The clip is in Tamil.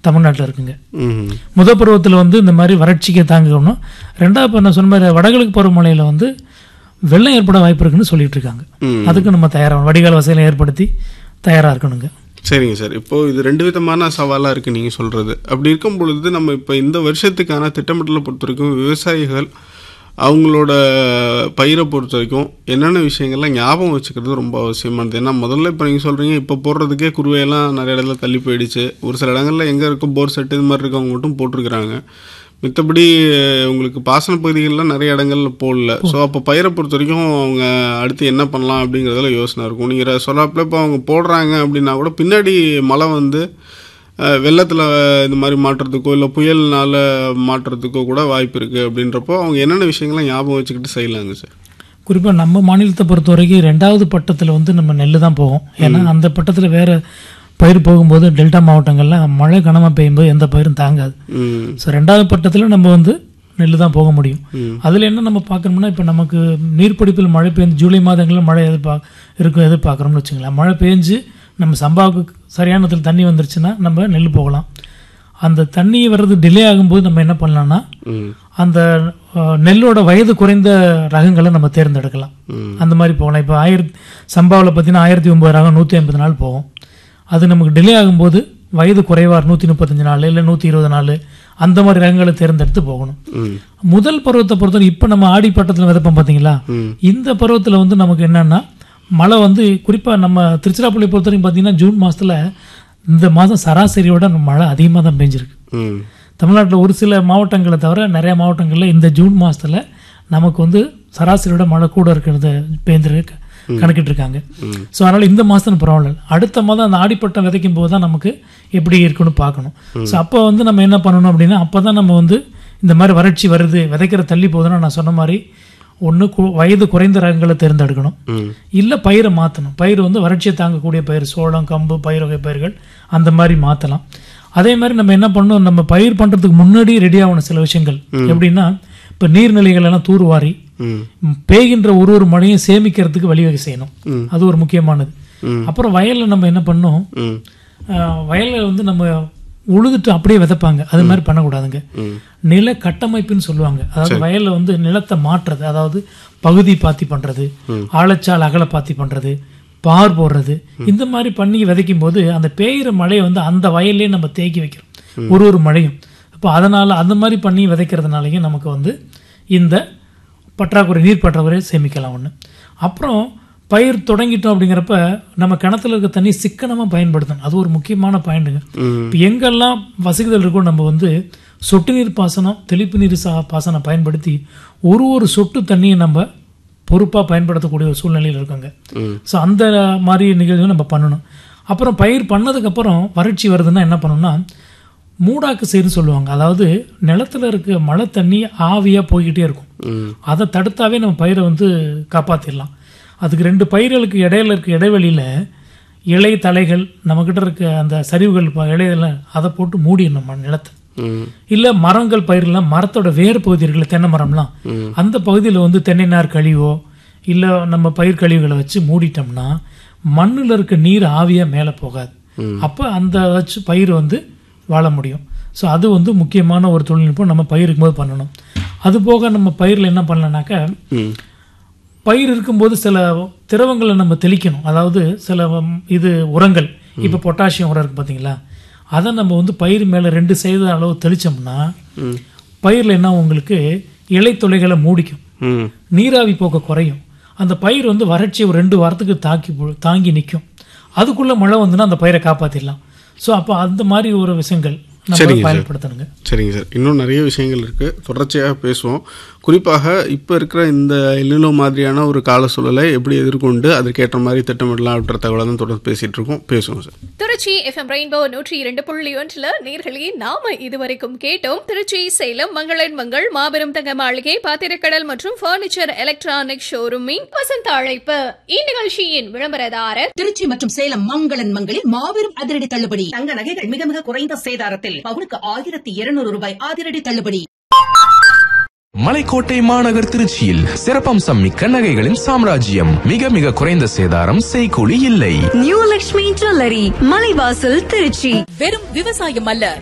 தமிழ்நாட்டில் இருக்குங்க ம் முத பருவத்தில் வந்து இந்த மாதிரி வறட்சிக்கு தாங்கணும் ரெண்டாவது இப்போ நான் சொன்ன மாதிரி வடகிழக்கு பருவமழையில் வந்து வெள்ளம் ஏற்பட வாய்ப்பு இருக்குன்னு சொல்லிட்டு இருக்காங்க ம். அதுக்கு நம்ம தயாராகணும் வடிகால் வசதிகளை ஏற்படுத்தி தயாராக இருக்கணுங்க சரிங்க சார் இப்போ இது ரெண்டு விதமான சவாலாக இருக்குது நீங்கள் சொல்கிறது அப்படி இருக்கும் பொழுது நம்ம இப்போ இந்த வருஷத்துக்கான திட்டமிடலை பொறுத்த வரைக்கும் விவசாயிகள் அவங்களோட பயிரை பொறுத்த வரைக்கும் என்னென்ன விஷயங்கள்லாம் ஞாபகம் வச்சுக்கிறது ரொம்ப அவசியமானது ஏன்னா முதல்ல இப்போ நீங்கள் சொல்கிறீங்க இப்போ போடுறதுக்கே குருவையெல்லாம் நிறைய இடத்துல தள்ளி போயிடுச்சு ஒரு சில இடங்கள்ல எங்கே இருக்கோ போர் செட்டு இது மாதிரி இருக்கவங்க மட்டும் போட்டிருக்கிறாங்க மித்தபடி அஹ், உங்களுக்கு பாசன பகுதிகளில் நிறைய இடங்கள்ல போடல ஸோ அப்போ பயிரை பொறுத்த வரைக்கும் அவங்க அடுத்து என்ன பண்ணலாம் அப்படிங்கிறதுல யோசனை இருக்கும் நீங்கள் சொல்லாப்புல இப்போ அவங்க போடுறாங்க அப்படின்னா கூட பின்னாடி மழை வந்து அஹ், வெள்ளத்துல இந்த மாதிரி மாற்றுறதுக்கோ இல்லை புயல்னால மாற்றுறதுக்கோ கூட வாய்ப்பு இருக்குது அப்படின்றப்போ அவங்க என்னென்ன விஷயங்கள்லாம் ஞாபகம் வச்சுக்கிட்டு செய்யலாங்க சார் குறிப்பாக நம்ம மாநிலத்தை பொறுத்த வரைக்கும் ரெண்டாவது பட்டத்தில் வந்து நம்ம நெல் தான் போகும் ஏன்னா அந்த பட்டத்தில் வேற பயிர் போகும்போது டெல்டா மாவட்டங்கள்ல மழை கனமாக பெய்யும்போது எந்த பயிரும் தாங்காது ம் ஸோ ரெண்டாவது பட்டத்தில் நம்ம வந்து நெல் தான் போக முடியும் அதில் என்ன நம்ம பார்க்கணும்னா இப்போ நமக்கு நீர்ப்பிடிப்பில் மழை பெய்ஞ்சு ஜூலை மாதங்களில் மழை எதிர்பார்க்க இருக்கும் எதிர்பார்க்குறோம்னு வச்சுங்களேன் மழை பெஞ்சு நம்ம சம்பாவுக்கு சரியான நேரத்தில் தண்ணி வந்துருச்சுன்னா நம்ம நெல் போகலாம் அந்த தண்ணி வர்றது டிலே ஆகும்போது நம்ம என்ன பண்ணலாம்னா ம் அந்த அஹ், நெல்லோட வயது குறைந்த ரகங்களை நம்ம தேர்ந்தெடுக்கலாம் ம். அந்த மாதிரி போகலாம் இப்போ ஆயிரத்தி சம்பாவில் பார்த்தீங்கன்னா ஆயிரத்தி ஒம்பது ரகம் நூற்றி ஐம்பது நாள் போகும் அது நமக்கு டிலே ஆகும்போது வயது குறைவாக நூற்றி முப்பத்தஞ்சு நாள் இல்லை நூற்றி இருபது நாள் அந்த மாதிரி ரகங்களை தேர்ந்தெடுத்து போகணும் ம் முதல் பருவத்தை பொறுத்தவரை இப்போ நம்ம ஆடி பட்டத்தில் விதைப்போம் பார்த்தீங்களா ம். இந்த பருவத்தில் வந்து நமக்கு என்னன்னா மழை வந்து குறிப்பாக நம்ம திருச்சிராப்பள்ளி பொறுத்தவரைக்கும் பார்த்தீங்கன்னா ஜூன் மாதத்தில் இந்த மாதம் சராசரியோட மழை அதிகமாக தான் பெஞ்சிருக்கு ம் தமிழ்நாட்டில் ஒரு சில மாவட்டங்களை தவிர நிறைய மாவட்டங்களில் இந்த ஜூன் மாதத்தில் நமக்கு வந்து சராசரியோட மழை கூட இருக்கிறது பேந்திருக்கு கணக்கிட்டு இருக்காங்க ஸோ அதனால் இந்த மாதம் பரவாயில்ல அடுத்த மாதம் அந்த ஆடிப்பட்டம் விதைக்கும் போது தான் நமக்கு எப்படி இருக்குன்னு பார்க்கணும் ஸோ அப்போ வந்து நம்ம என்ன பண்ணணும் அப்படின்னா அப்போ தான் நம்ம வந்து இந்த மாதிரி வறட்சி வருது விதைக்கிற தள்ளி போகுதுன்னா நான் சொன்ன மாதிரி ஒன்று வயது குறைந்த ரகங்களை தேர்ந்தெடுக்கணும் ம் இல்லை பயிரை மாற்றணும் பயிர் வந்து வறட்சியை தாங்கக்கூடிய பயிர் சோளம் கம்பு பயிர் வகை பயிர்கள் அந்த மாதிரி மாற்றலாம் அதே மாதிரி நம்ம என்ன பண்ணணும் நம்ம பயிர் பண்ணுறதுக்கு முன்னாடி ரெடி ஆகணும் சில விஷயங்கள் எப்படின்னா இப்போ நீர்நிலைகள் எல்லாம் தூர்வாரி ம் ம், பெய்கின்ற ஒரு ஒரு மழையும் சேமிக்கிறதுக்கு வழிவகை செய்யணும் ம். அது ஒரு முக்கியமானது ம். அப்புறம் வயலில் நம்ம என்ன பண்ணோம் ம் வயலில் வந்து நம்ம உழுதுட்டு அப்படியே விதைப்பாங்க அது மாதிரி பண்ணக்கூடாதுங்க ம் நில கட்டமைப்புன்னு சொல்லுவாங்க அதாவது வயல்ல வந்து நிலத்தை மாற்றுறது அதாவது பகுதி பாத்தி பண்றது ஆழச்சால் அகல பாத்தி பண்றது பார் போடுறது இந்த மாதிரி பண்ணி விதைக்கும் போது அந்த பெய்கிற மழையை வந்து அந்த வயல்லே நம்ம தேக்கி வைக்கிறோம் ஒரு ஒரு மழையும் அப்போ அதனால அந்த மாதிரி பண்ணி விதைக்கிறதுனாலையும் நமக்கு வந்து இந்த பற்றாக்குறை நீர் பற்றாக்குறை சேமிக்கலாம் ஒன்று அப்புறம் பயிர் தொடங்கிட்டோம் அப்படிங்கிறப்ப நம்ம கிணத்துல இருக்க தண்ணி சிக்கனமாக பயன்படுத்தணும் அது ஒரு முக்கியமான பாயிண்ட்டுங்க ம் இப்போ எங்கெல்லாம் வசதிகள் இருக்கோ நம்ம வந்து சொட்டு நீர் பாசனம் தெளிப்பு நீர் சா பாசனம் பயன்படுத்தி ஒரு ஒரு சொட்டு தண்ணியை நம்ம பொறுப்பாக பயன்படுத்தக்கூடிய ஒரு சூழ்நிலையில் இருக்காங்க ம் ஸோ அந்த மாதிரி நிகழ்வு நம்ம பண்ணணும் அப்புறம் பயிர் பண்ணதுக்கப்புறம் வறட்சி வருதுன்னா என்ன பண்ணணும்னா மூடாக்கு செய்து சொல்லுவாங்க அதாவது நிலத்துல இருக்க மழை தண்ணி ஆவியாக போய்கிட்டே இருக்கும் ம் அதை தடுத்தாவே நம்ம பயிரை வந்து காப்பாற்றிடலாம் அதுக்கு ரெண்டு பயிர்களுக்கு இடையில இருக்க இடைவெளியில் இலை தலைகள் நம்மக்கிட்ட இருக்க அந்த சரிவுகள் ப- இலையில அதை போட்டு மூடிடணும் நம்ம நிலத்தை ம் இல்லை மரங்கள் பயிரெல்லாம் மரத்தோட வேறு பகுதி இருக்குல்ல தென்னை மரம்லாம் அந்த பகுதியில் வந்து தென்னை நார் கழிவோ இல்லை நம்ம பயிர் கழிவுகளை வச்சு மூடிட்டோம்னா மண்ணில் இருக்க நீர் ஆவியாக மேலே போகாது அப்போ அந்த வச்சு பயிர் வந்து வாழ முடியும் ஸோ அது வந்து முக்கியமான ஒரு தொழில்நுட்பம் நம்ம பயிருக்கும் போது பண்ணணும் அது போக நம்ம பயிரில் என்ன பண்ணலனாக்கா ம் பயிர் இருக்கும்போது சில திரவங்களை நம்ம தெளிக்கணும் அதாவது சில ம், இது உரங்கள் இப்போ பொட்டாசியம் உரம் இருக்கு பார்த்தீங்களா அதை நம்ம வந்து பயிர் மேலே ரெண்டு சதவீத அளவு தெளிச்சோம்னா ம் பயிரில் என்ன உங்களுக்கு இலைத்துளைகளை மூடிக்கும் ம் நீராவி போக்க குறையும் அந்த பயிர் வந்து வறட்சி ஒரு ரெண்டு வாரத்துக்கு தாக்கி போ- தாங்கி நிற்கும் அதுக்குள்ள மழை வந்துன்னா அந்த பயிரை காப்பாற்றிடலாம் ஸோ அப்போ அந்த மாதிரி ஒரு விஷயங்கள் நம்ம சரிங்க சார். பயன்படுத்தணுங்க சரிங்க சார் இன்னும் நிறைய விஷயங்கள் இருக்குது தொடர்ச்சியாக பேசுவோம் குறிப்பாக இப்போ இருக்கிற இந்த எல்லினோ மாதிரியான ஒரு கால சூழலை எப்படி எதிர்கொண்டு அதற்கேற்ற மாதிரி திட்டமிடலாம் அப்படின்ற தகவலை தான் தொடர்ந்து பேசிகிட்டு இருக்கோம் பேசுவோம் சார் திருச்சி எஃப்எம் ரெயின்போ நூற்றி இரண்டு புள்ளி ஒன்றுல நேர்களே நாம இதுவரைக்கும் கேட்டோம் திருச்சி சேலம் மங்களன் மங்கள் மாபெரும் தங்க மாளிகை பாத்திரக்கடல் மற்றும் பர்னிச்சர் எலக்ட்ரானிக் ஷோரூமின் வசந்த அழைப்பு இந்நிகழ்ச்சியின் விளம்பரதாரர் திருச்சி மற்றும் சேலம் மங்களன் மங்களில் மாபெரும் அதிரடி தள்ளுபடி தங்க நகைகள் மிக மிக குறைந்த சேதாரத்தில் பவுனுக்கு ஆயிரத்தி இருநூறு ரூபாய் அதிரடி தள்ளுபடி மலைக்கோட்டை மாநகர் திருச்சியில் சிறப்பம்சம் மிக்க நகைகளின் சாம்ராஜ்யம் மிக மிக குறைந்த சேதாரம் செய்கூலி இல்லை நியூ லக்ஷ்மி ஜுவல்லரி மலைவாசல் திருச்சி வெறும் விவசாயம் அல்ல